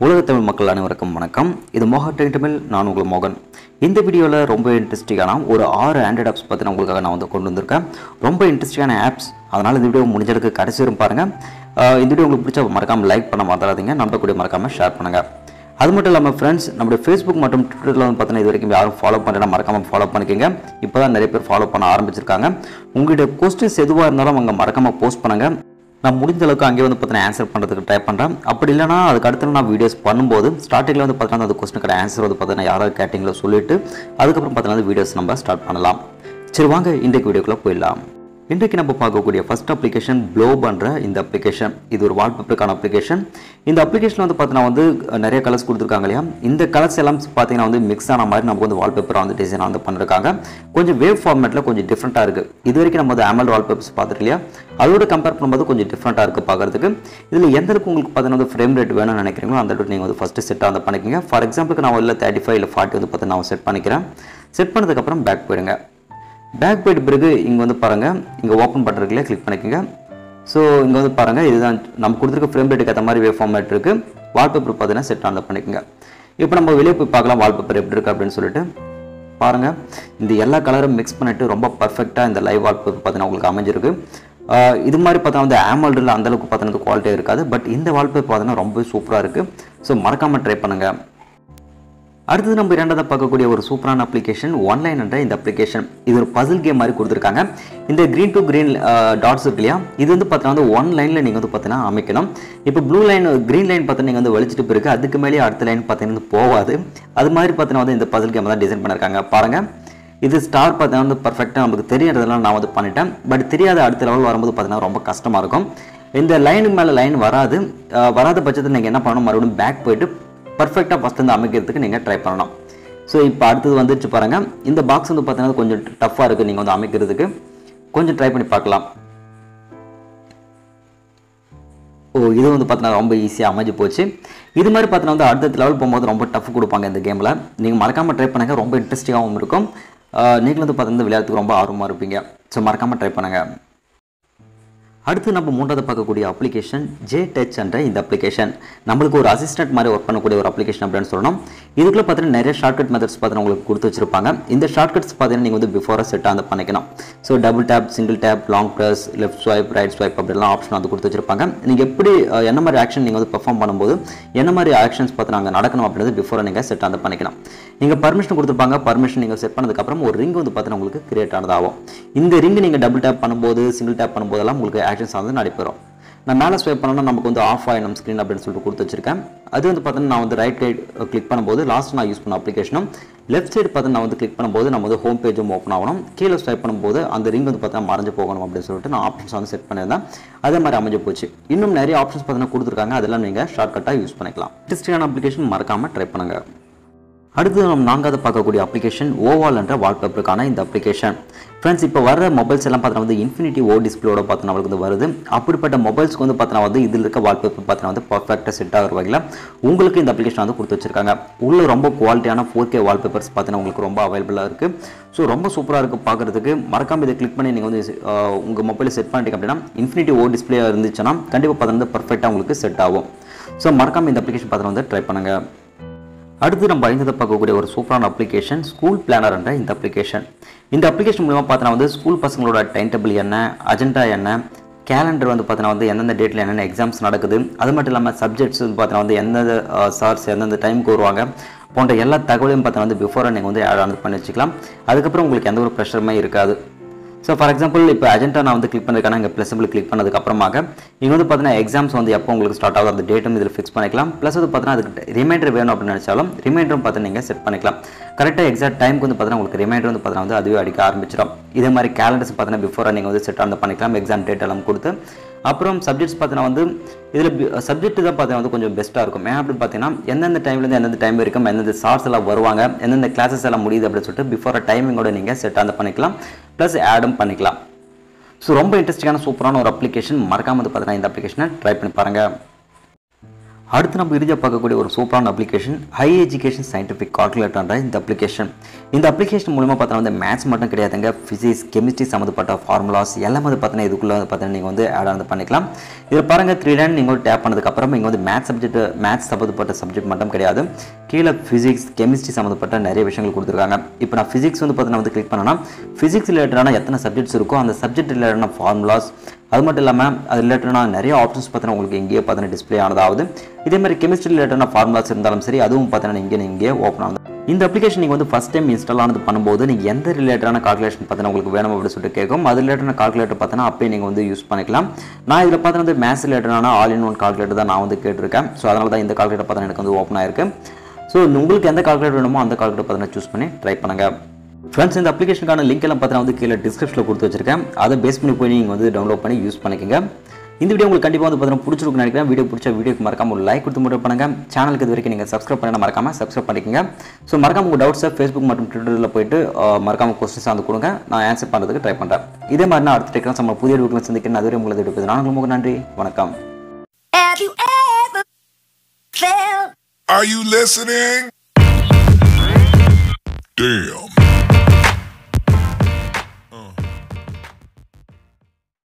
உலக தமிழ் மக்கள் அனைவருக்கும் வணக்கம் இது மோகா டெக்டமில் நான் உங்கள் மோகன் இந்த வீடியோவில் ரொம்ப இன்ட்ரெஸ்டிங்கான ஒரு ஆறு ஆண்ட்ராய்ட் ஆப்ஸ் பற்றி நான் உங்களுக்காக நான் வந்து கொண்டு வந்திருக்கேன் ரொம்ப இன்ட்ரெஸ்டிங்கான ஆப்ஸ் அதனால் இந்த வீடியோ முடிஞ்சளவுக்கு கடைசி வரும் பாருங்கள் ஆஹ் இந்த வீடியோ உங்களுக்கு பிடிச்ச மறக்காமல் லைக் பண்ண மறந்துடாதீங்க நம்பக்கூடிய மறக்காமல் ஷேர் பண்ணுங்கள் அது மட்டும் இல்லாமல் ஃப்ரெண்ட்ஸ் நம்மளுடைய ஃபேஸ்புக் மற்றும் ட்விட்டரில் வந்து பார்த்தீங்கன்னா இது வரைக்கும் யாரும் ஃபாலோ பண்ணலைன்னா மறக்காமல் ஃபாலோ பண்ணிக்கோங்க இப்போ தான் நிறைய பேர் ஃபாலோ பண்ண ஆரம்பிச்சிருக்காங்க உங்களுடைய கொஸ்டின்ஸ் எதுவாக இருந்தாலும் அவங்க மறக்காமல் போஸ்ட் பண்ணுங்கள் நான் முடிஞ்ச அளவுக்கு அங்கே வந்து பார்த்தீங்கன்னா ஆன்சர் பண்ணுறதுக்கு ட்ரை பண்ணுறேன் அப்படி இல்லைனா அதுக்கு அடுத்து நான் வீடியோஸ் பண்ணும்போது ஸ்டார்டிங்கில் வந்து பார்த்தீங்கன்னா அந்த கொஸ்டினுக்கான ஆன்சர் வந்து பார்த்தீங்கன்னா யாராவது கேட்டிங்களோ சொல்லிட்டு அதுக்கப்புறம் பார்த்தீங்கன்னா வீடியோஸ் நம்ம ஸ்டார்ட் பண்ணலாம் சரி வாங்க இன்றைக்கு வீடியோக்குள்ளே போயிடலாம் இன்றைக்கு நம்ம பார்க்கக்கூடிய ஃபர்ஸ்ட் அப்ளிகேஷன் ப்ளோ பண்ணுற இந்த அப்ளிகேஷன் இது ஒரு வால்பேப்பருக்கான அப்ளிகேஷன் இந்த அப்ளிகேஷன் வந்து பார்த்தீங்கன்னா வந்து நிறைய கலர்ஸ் கொடுத்துருக்காங்க இல்லையா இந்த கலர்ஸ் எல்லாம் பார்த்தீங்கன்னா வந்து மிக்ஸ் ஆன மாதிரி நமக்கு வந்து வால்பேப்பர் வந்து டிசைன் வந்து பண்ணிருக்காங்க கொஞ்சம் வேவ் ஃபார்மேட்டில் கொஞ்சம் டிஃப்ரெண்ட்டாக இருக்குது இது வரைக்கும் நம்ம வந்து ஆமல் வால்பேப்பர்ஸ் பார்த்துட்டு இல்லையா அதோட கம்பேர் பண்ணும்போது கொஞ்சம் டிஃப்ரெண்ட்டாக இருக்குது பார்க்குறதுக்கு இதில் எந்த அளவுக்கு உங்களுக்கு பார்த்தீங்கன்னா வந்து ஃப்ரேம் ரேட் வேணும்னு நினைக்கிறீங்களோ அந்த அளவுக்கு நீங்கள் வந்து ஃபஸ்ட்டு செட்டாக வந்து பண்ணிக்கோங்க ஃபார் எக்ஸாம்பிளுக்கு நான் இல்லை தேர்ட்டி ஃபைவ் இல்லை ஃபார்ட்டி வந்து பார்த்தீங்கன்னா நான் செட் பண்ணிக்கிறேன் செட் பண்ணதுக்கப்புறம் பேக் போயிடுங்க பேக் போயிட்ட பிறகு இங்கே வந்து பாருங்கள் இங்கே ஓப்பன் பண்ணுறதுல கிளிக் பண்ணிக்கோங்க ஸோ இங்கே வந்து பாருங்கள் இதுதான் நம்ம கொடுத்துருக்க ஃப்ரேம் ரேட்டுக்கு ஏற்ற மாதிரி வேவ் ஃபார்மேட் இருக்குது வால்பேப்பர் பார்த்தீங்கன்னா செட் ஆன் பண்ணிக்கோங்க இப்போ நம்ம வெளியே போய் பார்க்கலாம் வால்பேப்பர் எப்படி இருக்குது அப்படின்னு சொல்லிட்டு பாருங்கள் இந்த எல்லா கலரும் மிக்ஸ் பண்ணிட்டு ரொம்ப பர்ஃபெக்டாக இந்த லைவ் வால்பேப்பர் பார்த்தீங்கன்னா உங்களுக்கு அமைஞ்சிருக்கு ஆஹ் இது மாதிரி பார்த்தா வந்து ஆமல்டில் அந்தளவுக்கு பார்த்தீங்கன்னா குவாலிட்டியாக இருக்காது பட் இந்த வால்பேப்பர் பார்த்தீங்கன்னா ரொம்ப சூப்பராக இருக்குது ஸோ மறக்காமல் ட்ரை பண்ணுங்கள் அடுத்தது நம்ம இரண்டாவது பார்க்கக்கூடிய ஒரு சூப்பரான அப்ளிகேஷன் ஒன்லைன் என்ற இந்த அப்ளிகேஷன் இது ஒரு பசில் கேம் மாதிரி கொடுத்துருக்காங்க இந்த க்ரீன் டு க்ரீன் டாட்ஸ் இருக்கு இல்லையா இது வந்து பார்த்தீங்கன்னா வந்து ஒன் லைனில் நீங்கள் வந்து பார்த்தீங்கன்னா அமைக்கணும் இப்போ ப்ளூ லைன் க்ரீன் லைன் பார்த்தா நீங்கள் வந்து வெளிச்சிட்டு போயிருக்கு அதுக்கு மேலேயே அடுத்த லைன் பார்த்தீங்கன்னா வந்து போகாது அது மாதிரி பார்த்தீங்கன்னா வந்து இந்த பசில் கேம் தான் டிசைன் பண்ணியிருக்காங்க பாருங்கள் இது ஸ்டார் பார்த்தீங்கன்னா வந்து பர்ஃபெக்டாக நமக்கு தெரியறதெல்லாம் நான் வந்து பண்ணிட்டேன் பட் தெரியாத அடுத்த லெவல் வரும்போது பார்த்தீங்கன்னா ரொம்ப கஷ்டமாக இருக்கும் இந்த லைனுக்கு மேலே லைன் வராது அஹ் வராத பட்சத்தில் நீங்கள் என்ன பண்ணணும் மறுபடியும் பேக் போயிட்டு பர்ஃபெக்டாக ஃபஸ்ட் வந்து அமைக்கிறதுக்கு நீங்கள் ட்ரை பண்ணணும் ஸோ இப்போ அடுத்தது வந்துட்டு பாருங்கள் இந்த பாக்ஸ் வந்து பார்த்தீங்கன்னா கொஞ்சம் டஃப்பாக இருக்குது நீங்கள் வந்து அமைக்கிறதுக்கு கொஞ்சம் ட்ரை பண்ணி பார்க்கலாம் ஓ இது வந்து பார்த்தீங்கன்னா ரொம்ப ஈஸியாக அமைஞ்சு போச்சு இது மாதிரி பார்த்தீங்கன்னா வந்து அடுத்த லெவல் போகும்போது ரொம்ப டஃப் கொடுப்பாங்க இந்த கேமில் நீங்கள் மறக்காமல் ட்ரை பண்ணுங்கள் ரொம்ப இன்ட்ரெஸ்டிங்காகவும் இருக்கும் ஆஹ் நீங்களும் வந்து பார்த்தீங்கன்னா விளையாட்டுக்கு ரொம்ப ஆர்வமாக இருப்பீங்க ஸோ மறக்காமல் ட்ரை பண்ணுங்கள் அடுத்து நம்ம மூன்றாவது பார்க்கக்கூடிய அப்ளிகேஷன் ஜே டச் என்ற இந்த அப்ளிகேஷன் நம்மளுக்கு ஒரு அசிஸ்டன்ட் மாதிரி ஒர்க் பண்ணக்கூடிய ஒரு அப்ளிகேஷன் அப்படின்னு சொல்லணும் இதுக்குள்ள பார்த்தீங்கன்னா நிறைய ஷார்ட்கட் மெத்தட்ஸ் பார்த்தீங்கன்னா உங்களுக்கு கொடுத்து வச்சிருப்பாங்க இந்த ஷார்ட்கட்ஸ் பார்த்தீங்கன்னா நீங்கள் வந்து பிஃபோராக செட்டாக வந்து பண்ணிக்கணும் so double tap single tap long press left swipe right swipe அப்படிலாம் ஆப்ஷன் வந்து கொடுத்து வச்சிருப்பாங்க நீங்கள் எப்படி அஹ், என்ன மாதிரி ஆக்ஷன் நீங்கள் வந்து பெர்ஃபார்ம் பண்ணும்போது என்ன மாதிரி ஆக்ஷன்ஸ் பார்த்து நாங்கள் நடக்கணும் அப்படின்றது பிஃபோராக நீங்கள் செட் வந்து பண்ணிக்கணும் நீங்கள் பர்மிஷன் கொடுத்துருப்பாங்க பர்மிஷன் நீங்கள் செட் பண்ணதுக்கப்புறம் ஒரு ரிங் வந்து பார்த்தீங்கன்னா உங்களுக்கு கிரியேட் ஆனதாகும் இந்த ரிங் நீங்கள் டபுள் டேப் பண்ணும்போது சிங்கிள் டேப் பண்ணும்போதெல்லாம் உங்களுக்கு ஆக்ஷன்ஸ் வந்து நடைபெறும் நான் மேலே ஸ்வைப் பண்ணோன்னா நமக்கு வந்து ஆஃப் ஆயிடும் ஸ்க்ரீன் அப்படின்னு சொல்லிட்டு கொடுத்து வச்சிருக்கேன் அது வந்து பார்த்தீங்கன்னா நான் வந்து ரைட் கைட் கிளிக் பண்ணும்போது லாஸ்ட் நான் யூஸ் பண்ண அப்ளிகேஷனும் லெஃப்ட் சைடு பார்த்து நான் வந்து கிளிக் பண்ணும்போது நம்ம வந்து ஹோம் பேஜும் ஓப்பன் ஆகணும் கீழே ஸ்வைப் பண்ணும்போது அந்த ரிங் வந்து பார்த்தீங்கன்னா மறைஞ்சு போகணும் அப்படின்னு சொல்லிட்டு நான் ஆப்ஷன்ஸ் வந்து செட் பண்ணியிருந்தேன் அதே மாதிரி அமைஞ்சு போச்சு இன்னும் நிறைய ஆப்ஷன்ஸ் பார்த்தீங்கன்னா கொடுத்துருக்காங்க அதெல்லாம் நீங்கள் ஷார்ட்கட்டாக யூஸ் பண்ணிக்கலாம் இன்ட்ரெஸ்டிங்கான அப்ளிகேஷன் மறக்காமல் ட்ரை பண்ணுங்கள் அடுத்து நம்ம நான்காவது பார்க்கக்கூடிய அப்ளிகேஷன் ஓவால் என்ற வால்பேப்பருக்கான இந்த அப்ளிகேஷன் ஃப்ரெண்ட்ஸ் இப்போ வர மொபைல்ஸ் எல்லாம் பார்த்தீங்கன்னா வந்து இன்ஃபினிட்டி ஓ டிஸ்பிளேயோட பார்த்து நம்மளுக்கு வந்து வருது அப்படிப்பட்ட மொபைல்ஸ்க்கு வந்து பார்த்தீங்கன்னா வந்து இதில் இருக்க வால்பேப்பர் பார்த்தீங்கன்னா வந்து பர்ஃபெக்டாக செட் ஆகிற வகையில் உங்களுக்கு இந்த அப்ளிகேஷன் வந்து கொடுத்து வச்சிருக்காங்க உள்ள ரொம்ப குவாலிட்டியான ஃபோர் கே வால்பேப்பர்ஸ் பார்த்தீங்கன்னா உங்களுக்கு ரொம்ப அவைலபிளாக இருக்குது ஸோ ரொம்ப சூப்பராக இருக்குது பார்க்குறதுக்கு மறக்காம இதை கிளிக் பண்ணி நீங்கள் வந்து ஆஹ், உங்கள் மொபைலில் செட் பண்ணிட்டீங்க அப்படின்னா இன்ஃபினிட்டி ஓ டிஸ்பிளே இருந்துச்சுன்னா கண்டிப்பாக பார்த்தீங்கன்னா பர்ஃபெக்டாக உங்களுக்கு செட் ஆகும் ஸோ மறக்காம இந்த அப்ளிகேஷன் பார்த்தீங்கன்னா வந்து ட்ரை பண்ணுங்கள் அடுத்து நம்ம ஐந்ததை பார்க்கக்கூடிய ஒரு சூப்பரான அப்ளிகேஷன் ஸ்கூல் பிளானர் என்ற இந்த அப்ளிகேஷன் இந்த அப்ளிகேஷன் மூலமாக பார்த்தோன்னா வந்து ஸ்கூல் பசங்களோட டைம் டேபிள் என்ன அஜெண்டா என்ன கேலண்டர் வந்து பார்த்தீங்கன்னா வந்து எந்தெந்த டேட்டில் என்னென்ன எக்ஸாம்ஸ் நடக்குது அது மட்டும் இல்லாமல் சப்ஜெக்ட்ஸ் வந்து பார்த்தீங்கன்னா வந்து எந்தெந்த சார்ஸ் எந்தெந்த டைமுக்கு வருவாங்க போன்ற எல்லா தகவலையும் பார்த்தீங்கன்னா வந்து பிஃபோராக நீங்கள் வந்து ஆட் ஆன் பண்ணி வச்சுக்கலாம் அதுக்கப்புறம் உங்களுக்கு எந்த ஒரு ப்ரெஷருமே இருக்காது ஸோ ஃபார் எக்ஸாம்பிள் இப்போ அஜெண்டா நான் வந்து கிளிக் பண்ணிருக்கேன் இங்கே ப்ளஸ் சிம்பிள் கிளிக் பண்ணதுக்கு அப்புறமாக இங்கே வந்து பார்த்தீங்கன்னா எக்ஸாம்ஸ் வந்து எப்போ உங்களுக்கு ஸ்டார்ட் ஆகுது அந்த டேட்டும் இதில் ஃபிக்ஸ் பண்ணிக்கலாம் ப்ளஸ் வந்து பார்த்தீங்கன்னா அதுக்கு ரிமைண்டர் வேணும் அப்படின்னு நினச்சாலும் ரிமைண்டரும் பார்த்து நீங்கள் செட் பண்ணிக்கலாம் கரெக்டாக எக்ஸாக்ட் டைமுக்கு வந்து பார்த்தீங்கன்னா உங்களுக்கு ரிமைண்டர் வந்து பார்த்தீங்கன்னா வந்து அதுவே அடிக்க ஆரம்பிச்சிடும் இதே மாதிரி கேலண்டர்ஸ் பார்த்தீங்கன்னா பிஃபோராக நீங்கள் வந்து செட் ஆன் பண்ணிக்கலாம் எக்ஸாம் டேட் எல்லாம் கொடுத்து அப்புறம் சப்ஜெக்ட்ஸ் பார்த்தீங்கன்னா வந்து இதில் சப்ஜெக்ட் தான் பார்த்தீங்கன்னா வந்து கொஞ்சம் பெஸ்ட்டாக இருக்கும் ஏன் அப்படின்னு பார்த்தீங்கன்னா எந்தெந்த டைம்லேருந்து எந்தெந்த டைம் வரைக்கும் எந்தெந்த சார்ஸ் எல்லாம் வருவாங்க எந்தெந்த கிளாஸஸ் எல்லாம் முடியுது அப்படின்னு சொல்லிட்டு பிஃபோராக டைமிங்கோட நீங்கள் செட் ஆன் பண்ணிக்கலாம் ப்ளஸ் ஆடும் பண்ணிக்கலாம் ஸோ ரொம்ப இன்ட்ரெஸ்டிங்கான சூப்பரான ஒரு அப்ளிகேஷன் மறக்காம வந்து பார்த்தீங்கன்னா இந்த அப்ளிகேஷனை ட்ரை பண்ணி பாருங்கள் அடுத்து நம்ம இறுதியாக பார்க்கக்கூடிய ஒரு சூப்பரான அப்ளிகேஷன் ஹை எஜுகேஷன் சயின்டிஃபிக் கால்குலேட்டர்ன்ற இந்த அப்ளிகேஷன் இந்த அப்ளிகேஷன் மூலமாக பார்த்தா வந்து மேத்ஸ் மட்டும் கிடையாதுங்க ஃபிசிக்ஸ் கெமிஸ்ட்ரி சம்மந்தப்பட்ட ஃபார்முலாஸ் எல்லாமே வந்து பார்த்தீங்கன்னா இதுக்குள்ளே பார்த்தீங்கன்னா நீங்கள் வந்து ஆட் ஆன் பண்ணிக்கலாம் இதில் பாருங்கள் த்ரீ லைன் நீங்கள் டேப் பண்ணதுக்கப்புறம் இங்கே வந்து மேத்ஸ் சப்ஜெக்ட் மேத்ஸ் சம்மந்தப்பட்ட சப்ஜெக்ட் மட்டும் கிடையாது கீழே ஃபிசிக்ஸ் கெமிஸ்ட்ரி சம்மந்தப்பட்ட நிறைய விஷயங்கள் கொடுத்துருக்காங்க இப்போ நான் ஃபிசிக்ஸ் வந்து பார்த்தீங்கன்னா வந்து கிளிக் பண்ணனா ஃபிசிக்ஸ் ரிலேட்டடான எத்தனை சப்ஜெக்ட்ஸ் இருக்கோ அந்த சப்ஜெக்ட் ரிலேட்டடான ஃபார்முலாஸ் அது மட்டும் இல்லாமல் அது ரிலேட்டடான நிறைய ஆப்ஷன்ஸ் பார்த்தீங்கன்னா உங்களுக்கு இங்கேயே பார்த்தீங்கன்னா டிஸ்ப்ளே ஆனதாவது இதே மாதிரி கெமிஸ்ட்ரி ரிலேட்டடான ஃபார்முலாஸ் இருந்தாலும் சரி அதுவும் பார்த்தீங்கன்னா இங்கே இங்கே ஓப்பன் ஆகுது இந்த அப்ளிகேஷன் நீங்கள் வந்து ஃபஸ்ட் டைம் இன்ஸ்டால் ஆனது பண்ணும்போது நீங்கள் எந்த ரிலேட்டடான கால்குலேஷன் பார்த்தீங்கன்னா உங்களுக்கு வேணும் அப்படின்னு சொல்லிட்டு கேட்கும் அது ரிலேட்டடான கால்குலேட்டர் பார்த்தீங்கன்னா அப்பயே நீங்கள் வந்து யூஸ் பண்ணிக்கலாம் நான் இதில் பார்த்தீங்கன்னா வந்து மேத்ஸ் ரிலேட்டடான ஆல் இன் ஒன் கால்குலேட்டர் தான் நான் வந்து கேட்டிருக்கேன் ஸோ அதனால தான் இந்த கால்குலேட்டர் பார்த்தீங்கன்னா எனக்கு வந்து ஓப்பன் ஆயிருக்கு ஸோ உங்களுக்கு எந்த கால்குலேட்டர் வேணுமோ அந்த கால்குலேட்டர் பார்த்தீங்கன்னா சூஸ் பண்ணி ட்ரை பண்ணுங்கள் ஃப்ரெண்ட்ஸ் இந்த அப்ளிகேஷனுக்கான லிங்க் எல்லாம் பார்த்தீங்கன்னா வந்து கீழே டிஸ்கிரிப்ஷனில் கொடுத்து வச்சிருக்கேன் அதை பேஸ் பண்ணி போய் நீங்கள் வந்து டவுன்லோட் பண்ணி யூஸ் பண்ணிக்கோங்க இந்த வீடியோ உங்களுக்கு கண்டிப்பாக வந்து பார்த்தீங்கன்னா பிடிச்சிருக்குன்னு நினைக்கிறேன் வீடியோ பிடிச்ச வீடியோக்கு மறக்காம ஒரு லைக் கொடுத்து மட்டும் பண்ணுங்க சேனலுக்கு இது வரைக்கும் நீங்கள் சப்ஸ்கிரைப் பண்ண மறக்காம சப்ஸ்கிரைப் பண்ணிக்கோங்க ஸோ மறக்காம உங்கள் டவுட்ஸை ஃபேஸ்புக் மற்றும் ட்விட்டரில் போயிட்டு அஹ், மறக்காம கொஸ்டின்ஸ் வந்து கொடுங்க நான் ஆன்சர் பண்ணுறதுக்கு ட்ரை பண்ணுறேன் இதே மாதிரி நான் அடுத்த டெக்னாஸ் நம்ம புதிய வீட்டில் சந்திக்கிறேன் அதுவரை உங்களுக்கு எடுப்பது நான் உங்களுக்கு நன்றி வணக்கம் Have you ever felt Are you listening? Damn.